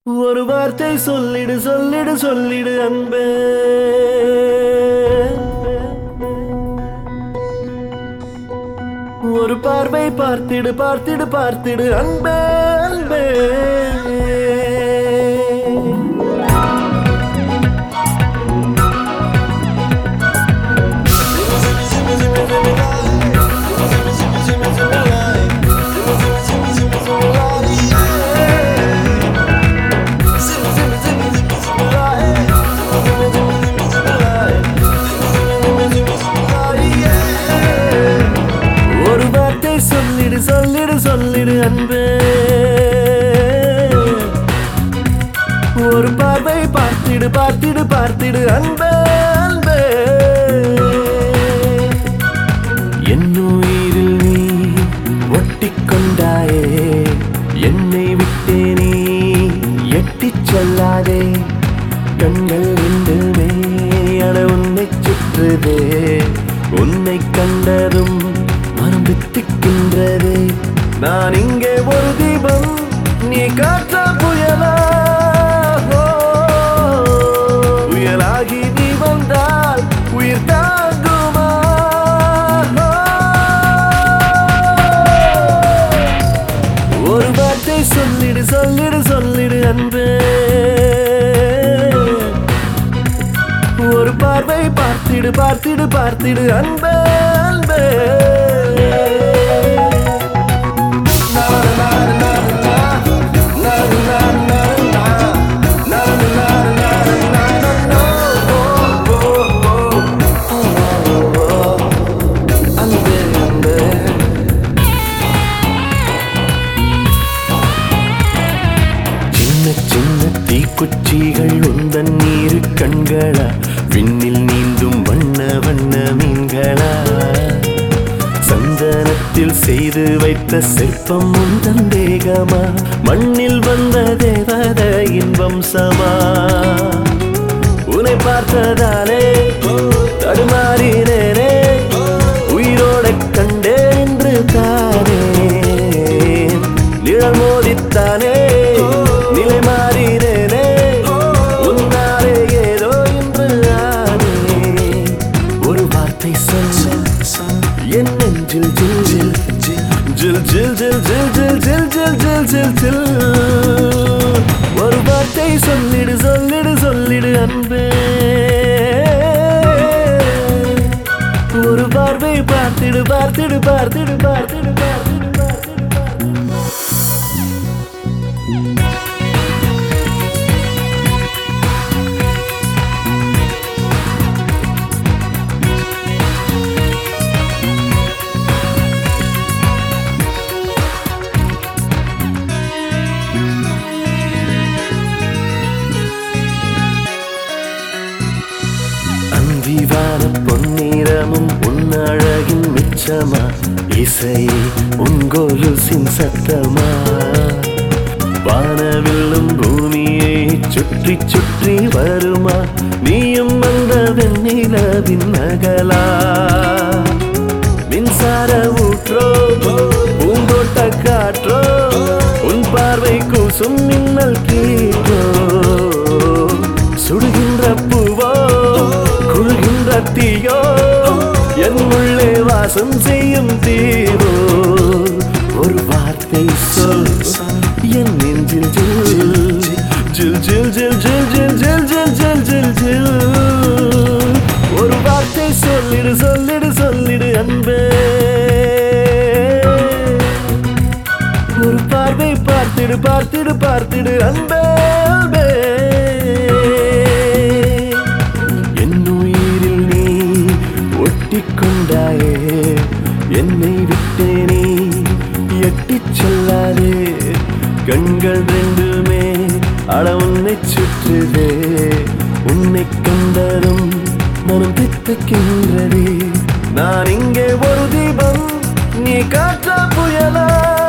ஒரு வார்த்தை சொல்லிடு சொல்லிடு சொல்லிடு அன்பே ஒரு பார்வை பார்த்திடு பார்த்திடு பார்த்திடு அன்பே அன்பே ஒரு வார்த்தை சொல்லிடு சொல்லிடு சொல்லிடு அன்பே ஒரு பார்வை பார்த்திடு பார்த்திடு பார்த்திடு அன்பே அன்பே என் உயிரில் நீ ஒட்டிக்கொண்டாயே என்னை விட்டே நீ எட்டிச் சொல்லாதே கண்கள் ரெண்டுமே அட உன்னை சுற்றுதே உன்னை கண்டதும் மனம் வித்துக்கின்றதே நான் இங்கே ஒரு தீபம் நீ காற்றா புயலா ஓ, புயலாகி நீ வந்தால் உயிர் தாங்குமா ஒரு வார்த்தை சொல்லிடு சொல்லிடு சொல்லிடு அன்பே ஒரு பார்வை பார்த்திடு பார்த்திடு பார்த்திடு அன்பே அன்பே அன்பே அன்பே சின்ன சின்ன தீக்குச்சிகள் உந்தன் நீரு கண்களா விண்ணில் நீந்தும் வண்ண வண்ண மீன்களா சந்தனத்தில் செய்து வைத்த சிற்பம் உந்தன் தேகமா மண்ணில் வந்த தேவதையின் வம்சமா உன்னை பார்த்ததாலே தடுமாறினேனே உயிரோட கண்டேன் என்று தானே நிழல் மோதித்தானே நிலை மாறினேனே உன்னாலே ஏதோ என்று ஆனே ஒரு வார்த்தை சொல்ல என் நெஞ்சில் ஜில் ஜில் ஜில் ஜில் ஜில் ஜில் ஜில் ஜில் ஜில் ஜில் ஜில் ஜில் ஒரு வார்த்தை சொல்லிடு சொல்லிடு சொல்லிடு அன்பே ஒரு பார்வை பார்த்திடு பார்த்திடு பார்த்திடு பார்த்திடு பார்த்திடு பார்த்திடு பார்த்திடு அந்திவான பொன்னிறமும் உன்னழகின் மிச்சமா இசையே உங்கொலுசின் சத்தமா வானவில்லும் பூமியை சுற்றி சுற்றி வருமா நீயும் வந்த வெண்ணிலவின் நகலா மின்சார ஊற்றோ பூந்தோட்ட காற்றோ உன் பார்வை கூசும் மின்னல் கீற்றோ சுடுகின்ற பூவோ குழுகின்ற தீயோ என் உள்ளே வாசம் செய்யும் தீவோ ஒரு வார்த்தை சொல் என் நெஞ்சில் ஜில் ஜில் ஜில் ஜில் ஜில் ஜில் ஜில் ஜில் ஜில் ஜில் ஜில் ஒரு வார்த்தை சொல்லிடு சொல்லிடு சொல்லிடு அன்பே ஒரு பார்வை பார்த்திடு பார்த்திடு பார்த்திடு அன்பே அன்பே என் உயிரில் நீ ஒட்டிக்கொண்டாயே என்னை விட்டே நீ எட்டிச் செல்லாதே கண்கள் ரெண்டுமே அட உன்னை சுற்றுதே உன்னை கண்டதும் மனம் தித்துக்கின்றதே நான் இங்கே ஒரு தீபம் நீ காற்றா புயலா